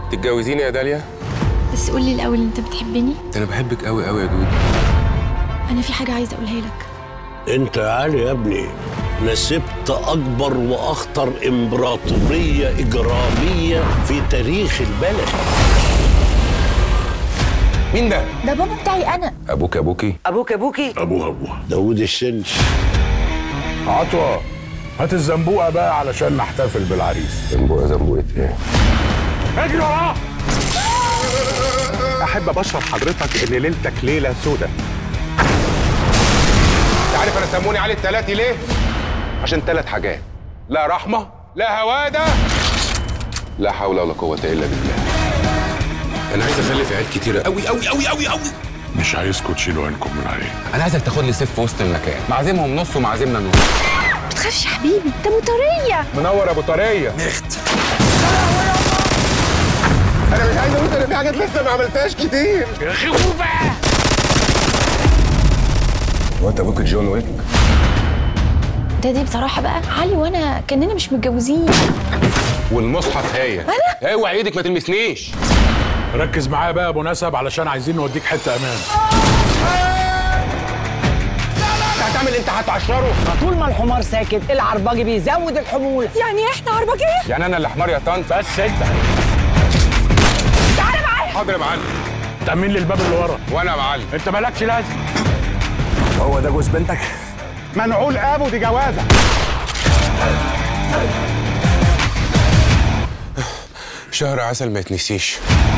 تتجوزيني يا داليا بس قولي الاول انت بتحبني ده انا بحبك قوي قوي يا دودي انا في حاجه عايزه اقولها لك انت يا علي يا ابني نسبت اكبر واخطر امبراطوريه اجراميه في تاريخ البلد مين ده ده بابا بتاعي انا ابوك ابوكي ابوك ابوكي ابوها ابوها داوود السنش عطوة هات الزنبوقة بقى علشان نحتفل بالعريس زنبوقه زنبوقه ايه اجري وراه احب ابشر حضرتك ان ليلتك ليله سودة انت عارف انا سموني علي التلاتي ليه عشان ثلاث حاجات لا رحمه لا هواده لا حول ولا قوه الا بالله انا عايز اخلف عيال كتيره قوي قوي قوي قوي قوي مش عايزكم تشيلوا عينكم من عليه انا عايزك تاخد لي سيف في وسط المكان معزمهم نص ومعزمنا نص ما تخافش يا حبيبي ده موتوريه منور ابو طريه انا مش عايز اقول انا في حاجات لسه ما عملتهاش كتير يا اخي بقى هو انت ابوك جون ويك ده دي بصراحه بقى علي وانا كاننا مش متجوزين والمصحف هي انا اوعى ايدك ما تلمسنيش ركز معايا بقى يا ابو نسب علشان عايزين نوديك حتة امان انت هتعمل انت هتعشره طول ما الحمار ساكت العرباجي بيزود الحموله يعني احنا عربجيه يعني انا اللي حمار يا طنط بس انت حاضر يا معلم تأمين لي الباب اللي ورا وانا يا معلم انت مالكش لازم هو ده جوز بنتك منعول ابو دي جوازه شهر عسل ما يتنسيش